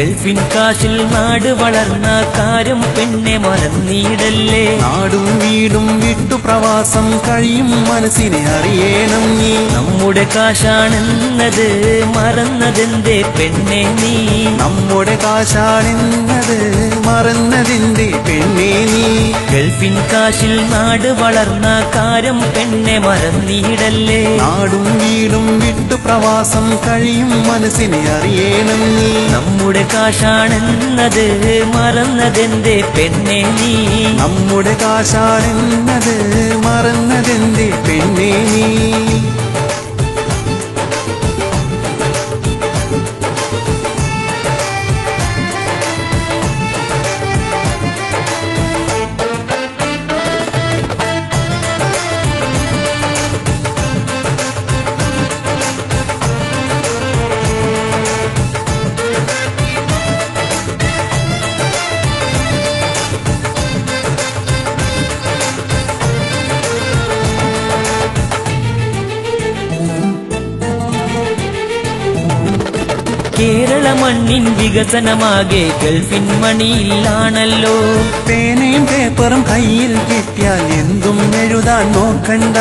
ഗൾഫിൻ കാശിൽ നാട് വളർന്ന കാര്യം പെണ്ണെ മറന്നീടല്ലേ നാടും വീടും വിട്ടു പ്രവാസം കഴിയും മനസ്സിനെ അറിയണം നീ നമ്മുടെ കാശാണെന്നത് മറന്നതെന്തേ പെണ്ണെ നീ നമ്മുടെ കാശാണെന്നത് മറന്നതിന്റെ പെണ്ണേ നീ ഗൾഫിൻ കാശിൽ നാട് വളർന്ന കാര്യം പെണ്ണെ മറന്നീടല്ലേ നാടും വീടും വിട്ടു പ്രവാസം കഴിയും മനസ്സിനെ അറിയണം നീ നമ്മുടെ കാശാണെന്നത് മറന്നതെന്തേ പെണ്ണെ നീ നമ്മുടെ കാശാണെന്നത് മറന്നതിന്റെ പെണ്ണേ നീ കേരള മണ്ണിൻ വികസനമാകെ ഗൾഫിൻ മണിയിലാണല്ലോ പേനയും പേപ്പറും കയ്യിൽ കിട്ടിയാൽ എന്തും എഴുതാൻ നോക്കണ്ട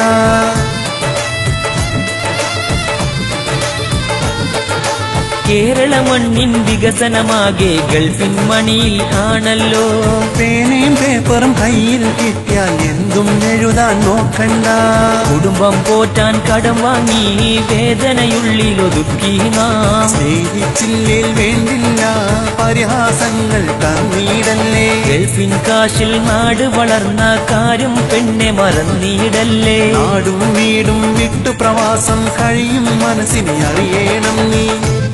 കേരള മണ്ണിൻ വികസനമാകെ ഗൾഫിൻ മണിയിൽ ആണല്ലോ പേനയും പേപ്പറും കയ്യിൽ കിട്ടിയാൽ എന്തും എഴുതാൻ നോക്കണ്ട കുടുംബം പോറ്റാൻ കടം വാങ്ങി വേദനയുള്ളിൽ ഒതുക്കി നാം സ്നേഹിച്ചില്ലേൽ വേണ്ടില്ല പരിഹാസങ്ങൾ തന്നീടല്ലേ ഗൾഫിൻ കാശിൽ നാട് വളർന്ന കാര്യം പെണ്ണെ മറന്നീടല്ലേ നാടും വീടും വിട്ടു പ്രവാസം കഴിയും മനസ്സിനെ അറിയണം നീ